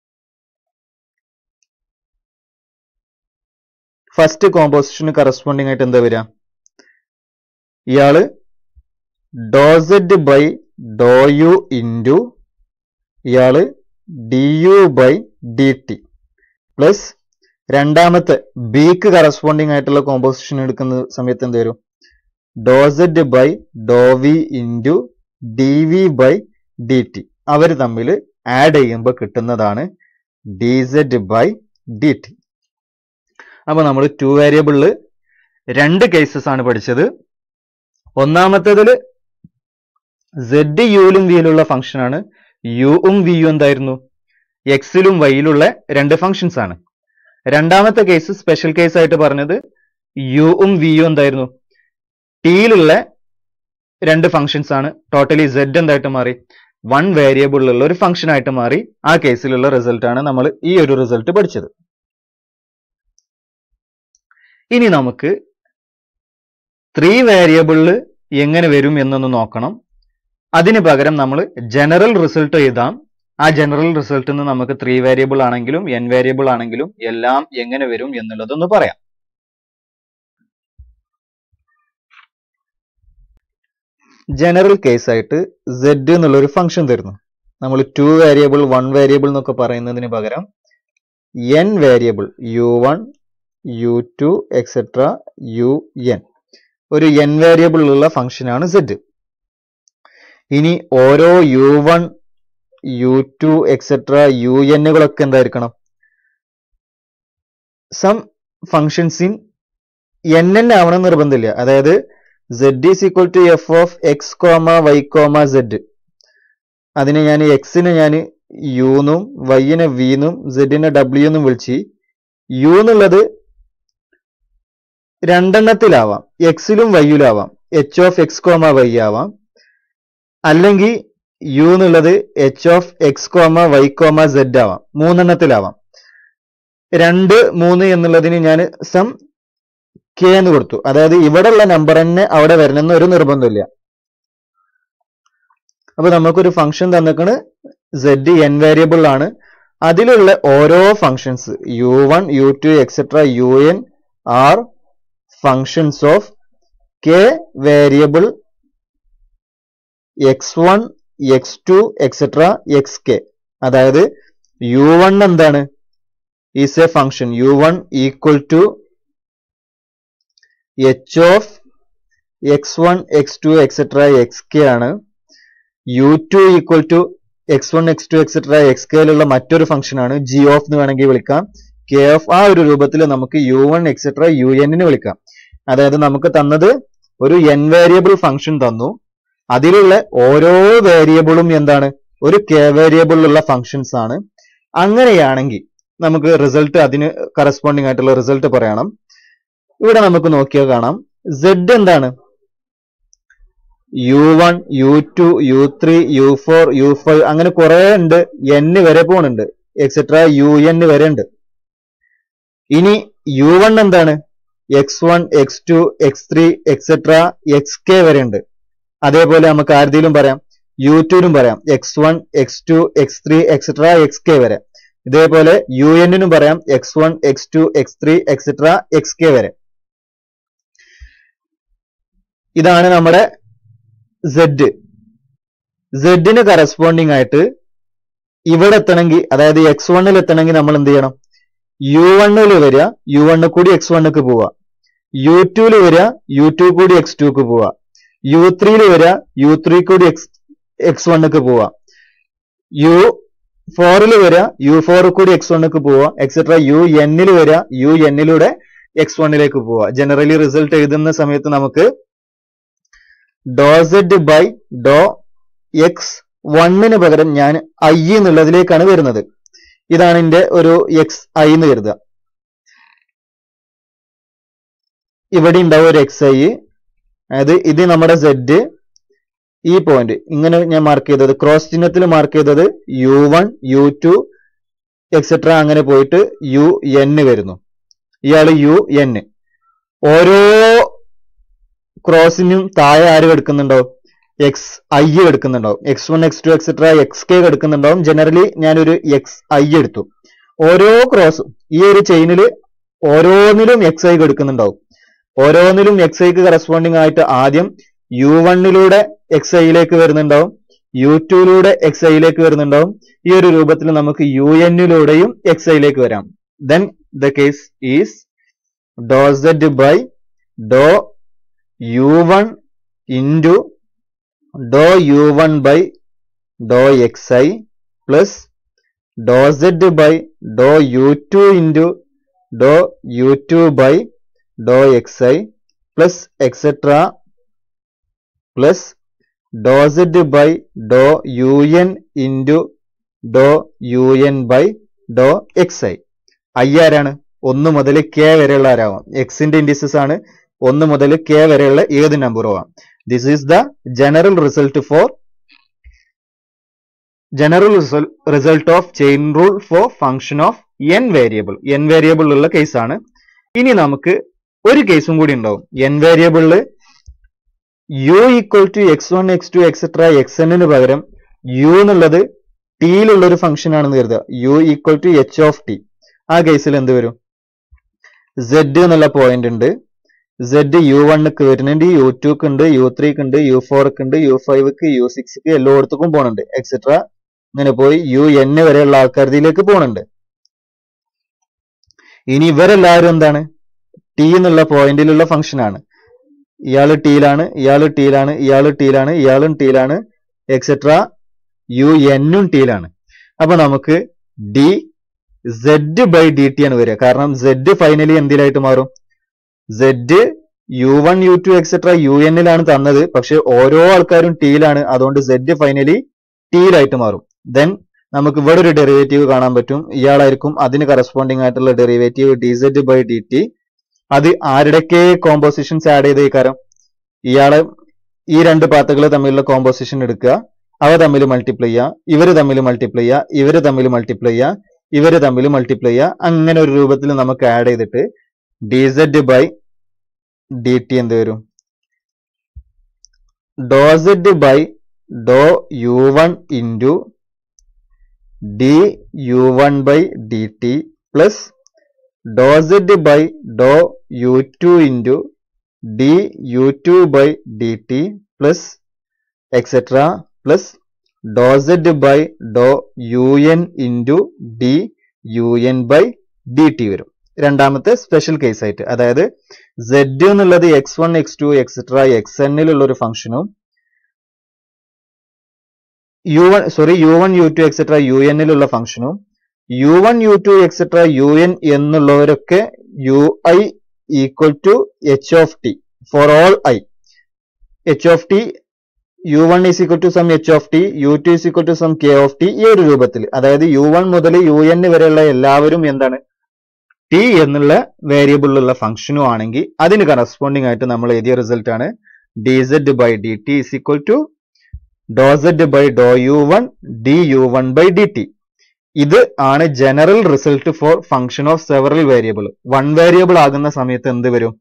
ഫസ്റ്റ് കോമ്പോസിഷന് കറസ്പോണ്ടിങ് ആയിട്ട് എന്താ വരിക ഇയാള് do z by do u into ഇയാള് d U by d t plus രണ്ടാമത്തെ ബിക്ക് കറസ്പോണ്ടിങ് ആയിട്ടുള്ള കോമ്പോസിഷൻ എടുക്കുന്ന സമയത്ത് എന്ത് വരും do z by do v into d v by d t അവർ തമ്മിൽ ആഡ് ചെയ്യുമ്പോൾ കിട്ടുന്നതാണ് d z by d t അപ്പൊ നമ്മൾ ടു വേരിയബിളിൽ രണ്ട് കേസസ് ആണ് പഠിച്ചത് ഒന്നാമത്തേതിൽ സെഡ് യുയിലും വിയിലുള്ള ഫംഗ്ഷൻ ആണ് യുവും വിയും എന്തായിരുന്നു എക്സിലും വൈയിലുള്ള രണ്ട് ഫംഗ്ഷൻസ് ആണ് രണ്ടാമത്തെ കേസ് സ്പെഷ്യൽ കേസ് ആയിട്ട് പറഞ്ഞത് യുവും വിയും എന്തായിരുന്നു ടിയിലുള്ള രണ്ട് ഫംഗ്ഷൻസ് ആണ് ടോട്ടലി സെഡ് എന്തായിട്ട് മാറി വൺ വേരിയബിളിലുള്ള ഒരു ഫംഗ്ഷൻ ആയിട്ട് മാറി ആ കേസിലുള്ള റിസൾട്ട് ആണ് നമ്മൾ ഈ ഒരു റിസൾട്ട് പഠിച്ചത് ഇനി നമുക്ക് ത്രീ വേരിയബിളിൽ എങ്ങനെ വരും എന്നൊന്ന് നോക്കണം അതിന് പകരം നമ്മൾ ജനറൽ റിസൾട്ട് എഴുതാം ആ ജനറൽ റിസൾട്ടിൽ നിന്ന് നമുക്ക് ത്രീ വേരിയബിൾ ആണെങ്കിലും എൻ വേരിയബിൾ ആണെങ്കിലും എല്ലാം എങ്ങനെ വരും എന്നുള്ളതൊന്ന് പറയാം ജനറൽ കേസ് ആയിട്ട് സെഡ് എന്നുള്ള ഒരു ഫംഗ്ഷൻ തരുന്നു നമ്മൾ ടു വേരിയബിൾ വൺ വേരിയബിൾ എന്നൊക്കെ പറയുന്നതിന് പകരം n variable u one u two etcetera u n ഒരു എൻ വേരിയബിൾ ഉള്ള ഫംഗ്ഷൻ ആണ് സെഡ് ഇനി ഓരോ u one u two etcetera u എന്നുകളൊക്കെ എന്തായിരിക്കണം some functions in n n ആവണം നിർബന്ധമില്ല അതായത് z is equal to F of X comma y comma z അതിനെ ഞാൻ എക്സിനെ ഞാൻ യുന്നും വൈനെ വിന്നും സെഡിനെ ഡബ്ല്യു എന്നും വിളിച്ച് യു എന്നുള്ളത് രണ്ടെണ്ണത്തിലാവാം എക്സിലും വൈയിലും ആവാം h of X comma y ആവാം അല്ലെങ്കിൽ യു എന്നുള്ളത് h of X comma y comma z ആവാം മൂന്നെണ്ണത്തിലാവാം രണ്ട് മൂന്ന് എന്നുള്ളതിന് ഞാൻ സം കെ എന്ന് കൊടുത്തു അതായത് ഇവിടെയുള്ള നമ്പർ തന്നെ അവിടെ വരണമെന്ന് ഒരു നിർബന്ധമില്ല അപ്പൊ നമുക്കൊരു ഫംഗ്ഷൻ തന്നിക്കണ് സെഡ് എൻ വേരിയബിൾ ആണ് അതിലുള്ള ഓരോ functions u one u two etcetera u n are functions of k variable x one x two etcetera x k അതായത് യു വൺ എന്താണ് is a function u one equal to h of x one x two etcetera x k ആണ് u two equal to x one x two etcetera x കെയിലുള്ള മറ്റൊരു function ആണ് g of എന്ന് വേണമെങ്കിൽ വിളിക്കാം K of ആ ഒരു രൂപത്തിൽ നമുക്ക് യു വൺ എക്സെട്ര യു എന്നിന് വിളിക്കാം അതായത് നമുക്ക് തന്നത് ഒരു എൻ വേരിയബിൾ ഫംഗ്ഷൻ തന്നു അതിലുള്ള ഓരോ വേരിയബിളും എന്താണ് ഒരു കെ വേരിയബിളിലുള്ള ഫങ്ഷൻസ് ആണ് അങ്ങനെയാണെങ്കിൽ നമുക്ക് റിസൾട്ട് അതിന് കറസ്പോണ്ടിങ് ആയിട്ടുള്ള റിസൾട്ട് പറയണം ഇവിടെ നമുക്ക് നോക്കിയാൽ കാണാം സെഡ് എന്താണ് u one u two u three u four u five അങ്ങനെ കുറെ ഉണ്ട് എൻ വരെ പോണുണ്ട് എക്സെട്ര യു എൻ വരെ ഉണ്ട് ഇനി യു വൺ എന്താണ് x one x two x three etcetera x k വരെ ഉണ്ട് അതേപോലെ നമുക്ക് ആരുടെയിലും പറയാം യു ടുവിനും പറയാം x one x two x three etcetera x k വരെ ഇതേപോലെ യു എന്നിനും പറയാം x one x two x three etcetera x k വരെ ഇതാണ് നമ്മുടെ സെഡ് സെഡിന് കറസ്പോണ്ടിങ് ആയിട്ട് ഇവിടെ എത്തണമെങ്കിൽ അതായത് എക്സ് വണ്ണിൽ എത്തണമെങ്കിൽ നമ്മൾ എന്ത് ചെയ്യണം യു വണ്ണിൽ വരിക യു വണ്ണിൽ കൂടി എക്സ് വണ്ണിക്ക് പോവുക യു ടുവിൽ വരിക യു ടു കൂടി എക്സ് ടുക്ക് പോവുക യു ത്രീയിൽ വരിക യു ത്രീ കൂടി എക്സ് എക്സ് വണ്ണിക്ക് പോവുക യു ഫോറിൽ വരിക യു ഫോർ കൂടി എക്സ് വണ്ണിക്ക് പോവുക എക്സെട്ര യു എന്നിൽ വരിക യു എന്നിലൂടെ എക്സ് വണ്ണിലേക്ക് പോവുക ജനറലി റിസൾട്ട് എഴുതുന്ന സമയത്ത് നമുക്ക് do z by do x വണ്ണിന് പകരം ഞാൻ ഐ എന്നുള്ളതിലേക്കാണ് വരുന്നത് ഇതാണ് എന്റെ ഒരു എക്സ് ഐ എന്ന് കരുതുക ഇവിടെ ഉണ്ടാവും ഒരു എക്സ് ഐ അതായത് ഇത് നമ്മുടെ സെഡ് ഈ പോയിന്റ് ഇങ്ങനെ ഞാൻ മാർക്ക് ചെയ്തത് ക്രോസ് ചിഹ്നത്തിൽ മാർക്ക് ചെയ്തത് u one u two etcetera അങ്ങനെ പോയിട്ട് യു എൻ വരുന്നു ഇയാള് യു എൻ ഓരോ ക്രോസിനും താഴെ ആര് എടുക്കുന്നുണ്ടാവും എക്സ് ഐ എടുക്കുന്നുണ്ടാവും x one x two etcetera x k എടുക്കുന്നുണ്ടാവും ജനറലി ഞാനൊരു എക്സ് ഐ എടുത്തു ഓരോ ക്രോസും ഈ ഒരു ചെയിനിൽ ഓരോന്നിലും എക്സ് ഐ എടുക്കുന്നുണ്ടാവും ഓരോന്നിലും എക്സ് ഐക്ക് കറസ്പോണ്ടിങ് ആയിട്ട് ആദ്യം യു വണ്ണിലൂടെ എക്സ് ഐയിലേക്ക് വരുന്നുണ്ടാവും യു ടുയിലൂടെ എക്സ് ഐയിലേക്ക് വരുന്നുണ്ടാവും ഈ ഒരു രൂപത്തിൽ നമുക്ക് യു എന്നിലൂടെയും എക്സ് ഐയിലേക്ക് വരാം then the case is do z by do u one into do u one by do x i plus do z by do u two into do u two by do x i plus etcetera plus do z by do u n into do u n by do x i i ആരാണ് ഒന്ന് മുതൽ K വരെയുള്ള ആരാവാം എക്സിന്റെ indices ആണ് ഒന്ന് മുതൽ K വരെയുള്ള ഏത് നമ്പറും ആവാം this is the general result for general result of chain rule for function of n variable n variable ഉള്ള കേസാണ് ഇനി നമുക്ക് ഒരു കേസും കൂടി ഉണ്ടാവും എൻ വേരിയബിളില് u equal to x one x two etcetera x എന്നിന് പകരം യു എന്നുള്ളത് ടിയിലുള്ള ഒരു ഫംഗ്ഷൻ ആണെന്ന് കരുതുക u equal to h of t ആ കേസിൽ എന്ത് വരും സെഡ് എന്നുള്ള പോയിന്റ് ഉണ്ട് സെഡ് യു വണ്ണിക്ക് വരുന്നുണ്ട് യു ടുക്ക് ഉണ്ട് യു ത്രീക്ക് ഉണ്ട് യു ഫോർക്ക് ഉണ്ട് യു ഫൈവ്ക്ക് യു സിക്സ്ക്ക് എല്ലായിടത്തേക്കും പോകുന്നുണ്ട് എക്സെട്ര ഇങ്ങനെ പോയി യു എൻ വരെയുള്ള ആൾക്കാരിലേക്ക് പോകുന്നുണ്ട് ഇനി ഇവരെല്ലാവരും എന്താണ് ടി എന്നുള്ള പോയിന്റിലുള്ള ഫംഗ്ഷൻ ആണ് ഇയാള് ടിയിലാണ് ഇയാള് ടിയിലാണ് ഇയാള് ടിയിലാണ് ഇയാളും ടിയിലാണ് എക്സെട്ര യു എന്നും ടിയിലാണ് അപ്പൊ നമുക്ക് d z by d t ആണ് വരിക കാരണം സെഡ് ഫൈനലി എന്തിലായിട്ട് മാറും z u one u two etcetera u എന്നിലാണ് തന്നത് പക്ഷെ ഓരോ ആൾക്കാരും ടിയിലാണ് അതുകൊണ്ട് സെഡ് ഫൈനലി ടിയിലായിട്ട് മാറും ദെൻ നമുക്ക് ഇവിടെ ഒരു ഡെറിവേറ്റീവ് കാണാൻ പറ്റും ഇയാളായിരിക്കും അതിന് കറസ്പോണ്ടിങ് ആയിട്ടുള്ള derivative d z by d t അത് ആരുടെയൊക്കെ കോമ്പോസിഷൻസ് ആഡ് ചെയ്ത കാരണം ഇയാളെ ഈ രണ്ട് പാത്തുകൾ തമ്മിലുള്ള കോമ്പോസിഷൻ എടുക്കുക അവ തമ്മിൽ മൾട്ടിപ്ലൈ ചെയ്യുക ഇവര് തമ്മിൽ മൾട്ടിപ്ലൈ ചെയ്യുക ഇവര് തമ്മിൽ മൾട്ടിപ്ലൈ ചെയ്യുക ഇവര് തമ്മിൽ മൾട്ടിപ്ലൈ ചെയ്യുക അങ്ങനെ ഒരു രൂപത്തിൽ നമുക്ക് ആഡ് ചെയ്തിട്ട് d z by d t എന്ത് വരും do z by do u one into D u one by d t plus do z by do u two into D u two by d t plus etcetera plus do z by do u n into D u n by d t വരും രണ്ടാമത്തെ special case ആയിട്ട് അതായത് z എന്നുള്ളത് x one x two etcetera x എന്നിലുള്ള ഒരു ഫംഗ്ഷനും u one sorry u one u two etcetera u എന്നിലുള്ള ഫംഗ്ഷനും u one u two etcetera u n എന്നുള്ളവരൊക്കെ u i equal to h of t for all i h of t u one is equal to some h of t u two is equal to some k of t ഈ ഒരു രൂപത്തിൽ അതായത് u one മുതൽ u n വരെയുള്ള എല്ലാവരും എന്താണ് T എന്നുള്ള വേരിയബിളിലുള്ള ഫംഗ്ഷനും ആണെങ്കിൽ അതിന് കറസ്പോണ്ടിങ് ആയിട്ട് നമ്മൾ എഴുതിയ റിസൾട്ട് ആണ് d z by d t is equal to do z by do u one d u one by d t ഇത് ആണ് general result for function of several variable one variable ആകുന്ന സമയത്ത് എന്ത് വരും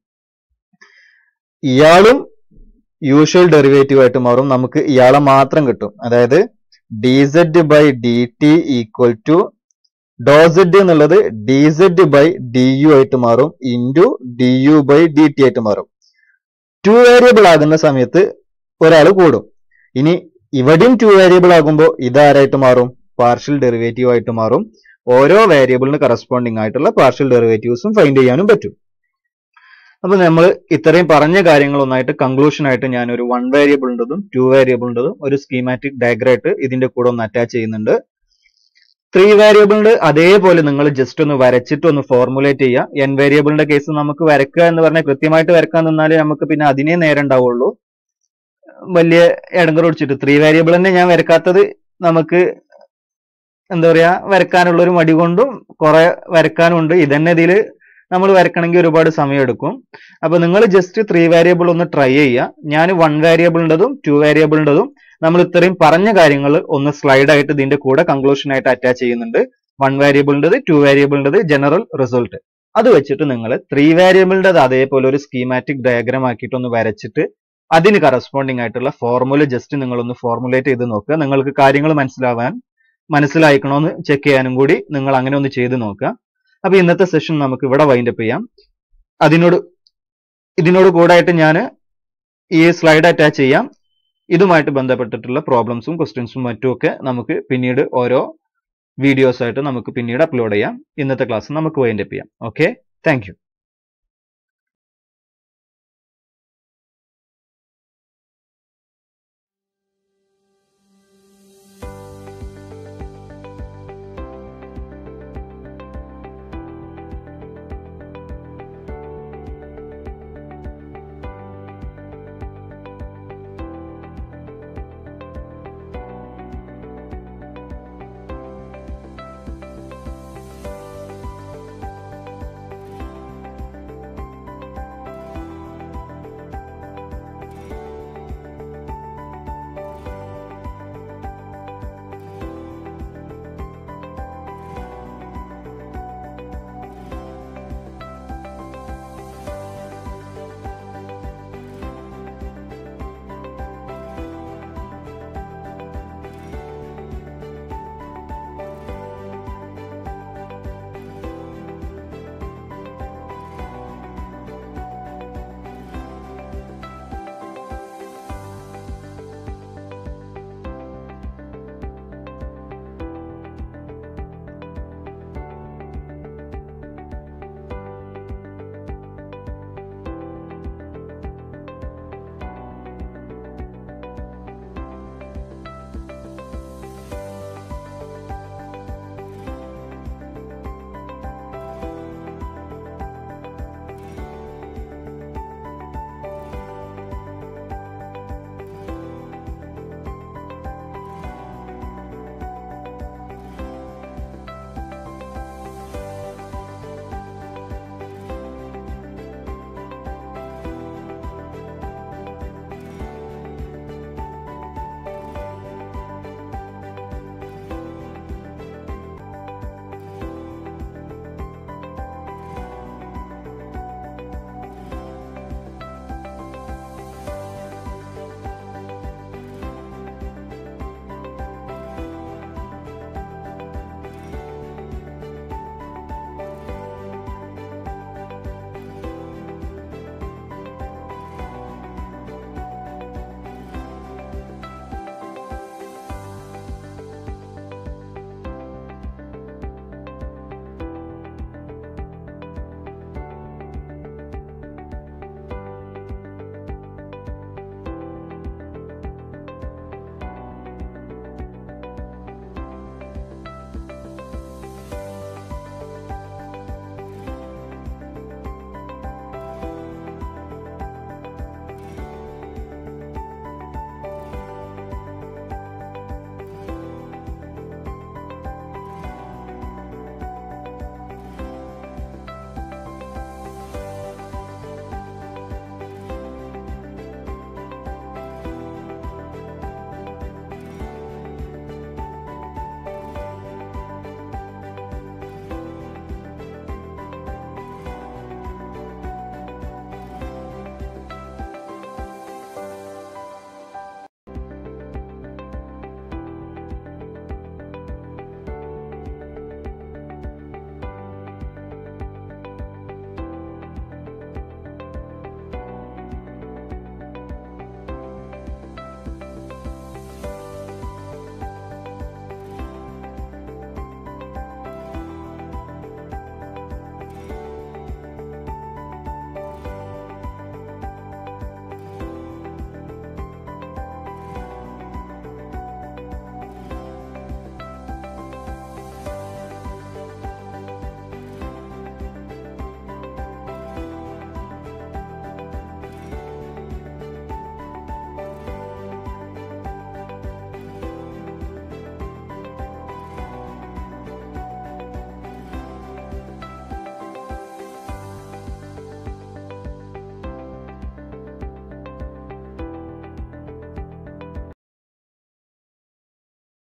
ഇയാളും യൂഷ്വൽ ഡെറിവേറ്റീവ് ആയിട്ട് മാറും നമുക്ക് ഇയാളെ മാത്രം കിട്ടും അതായത് d z by d t equal to do z എന്നുള്ളത് d z by D u ആയിട്ട് മാറും into D U by d t ആയിട്ട് മാറും ടു വേരിയബിൾ ആകുന്ന സമയത്ത് ഒരാൾ കൂടും ഇനി ഇവിടെയും ടു വേരിയബിൾ ആകുമ്പോൾ ഇതാരായിട്ട് മാറും പാർഷ്യൽ ഡെറിവേറ്റീവ് ആയിട്ട് മാറും ഓരോ വേരിയബിളിന് കറസ്പോണ്ടിങ് ആയിട്ടുള്ള പാർഷ്യൽ ഡെറിവേറ്റീവ്സും ഫൈൻഡ് ചെയ്യാനും പറ്റും അപ്പൊ നമ്മൾ ഇത്രയും പറഞ്ഞ കാര്യങ്ങൾ ഒന്നായിട്ട് കൺക്ലൂഷൻ ആയിട്ട് ഞാൻ ഒരു വൺ വേരിയബിളിൻ്റെതും ടു വേരിയബിളിൻ്റെതും ഒരു സ്കീമാറ്റിക് ഡയഗ്രായിട്ട് ഇതിന്റെ കൂടെ ഒന്ന് അറ്റാച്ച് ചെയ്യുന്നുണ്ട് ത്രീ വേരിയബിളിന്റെ അതേപോലെ നിങ്ങൾ ജസ്റ്റ് ഒന്ന് വരച്ചിട്ട് ഒന്ന് ഫോർമുലേറ്റ് ചെയ്യുക എൻ വേരിയബിളിന്റെ കേസ് നമുക്ക് വരക്കുക എന്ന് പറഞ്ഞാൽ കൃത്യമായിട്ട് വരക്കാൻ നിന്നാലേ നമുക്ക് പിന്നെ അതിനേ നേരം ഉണ്ടാവുള്ളൂ വലിയ ഇടങ്കർ പിടിച്ചിട്ട് ത്രീ വേരിയബിൾ തന്നെ ഞാൻ വരക്കാത്തത് നമുക്ക് എന്താ പറയാ വരക്കാനുള്ള ഒരു മടി കൊണ്ടും കുറെ വരക്കാനുണ്ട് ഇതന്നെ ഇതിൽ നമ്മൾ വരക്കണമെങ്കിൽ ഒരുപാട് സമയം എടുക്കും അപ്പൊ നിങ്ങൾ ജസ്റ്റ് ത്രീ വേരിയബിൾ ഒന്ന് ട്രൈ ചെയ്യുക ഞാൻ വൺ വേരിയബിളിൻ്റെതും ടു വേരിയബിളിൻ്റെതും നമ്മൾ ഇത്രയും പറഞ്ഞ കാര്യങ്ങൾ ഒന്ന് സ്ലൈഡ് ആയിട്ട് ഇതിന്റെ കൂടെ കൺക്ലൂഷൻ ആയിട്ട് അറ്റാച്ച് ചെയ്യുന്നുണ്ട് വൺ വേരിയബിളിൻ്റെത് ടു വേരിയബിളിൻ്റെത് ജനറൽ റിസൾട്ട് അത് വെച്ചിട്ട് നിങ്ങൾ ത്രീ വേരിയബിളിൻ്റെത് അതേപോലെ ഒരു സ്കീമാറ്റിക് ഡയഗ്രാം ആക്കിയിട്ട് ഒന്ന് വരച്ചിട്ട് അതിന് കറസ്പോണ്ടിങ് ആയിട്ടുള്ള ഫോർമുല ജസ്റ്റ് നിങ്ങൾ ഒന്ന് ഫോർമുലേറ്റ് ചെയ്ത് നോക്കുക നിങ്ങൾക്ക് കാര്യങ്ങൾ മനസ്സിലാവാൻ മനസ്സിലായിക്കണോന്ന് ചെക്ക് ചെയ്യാനും കൂടി നിങ്ങൾ അങ്ങനെ ഒന്ന് ചെയ്ത് നോക്കുക അപ്പൊ ഇന്നത്തെ സെഷൻ നമുക്ക് ഇവിടെ വൈൻഡപ്പ് ചെയ്യാം അതിനോട് ഇതിനോട് കൂടായിട്ട് ഞാൻ ഈ സ്ലൈഡ് അറ്റാച്ച് ചെയ്യാം ഇതുമായിട്ട് ബന്ധപ്പെട്ടിട്ടുള്ള പ്രോബ്ലംസും ക്വസ്റ്റ്യൻസും മറ്റുമൊക്കെ നമുക്ക് പിന്നീട് ഓരോ വീഡിയോസ് ആയിട്ട് നമുക്ക് പിന്നീട് അപ്ലോഡ് ചെയ്യാം ഇന്നത്തെ ക്ലാസ് നമുക്ക് വൈൻഡപ്പ് ചെയ്യാം ഓക്കെ താങ്ക്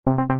താങ്ക്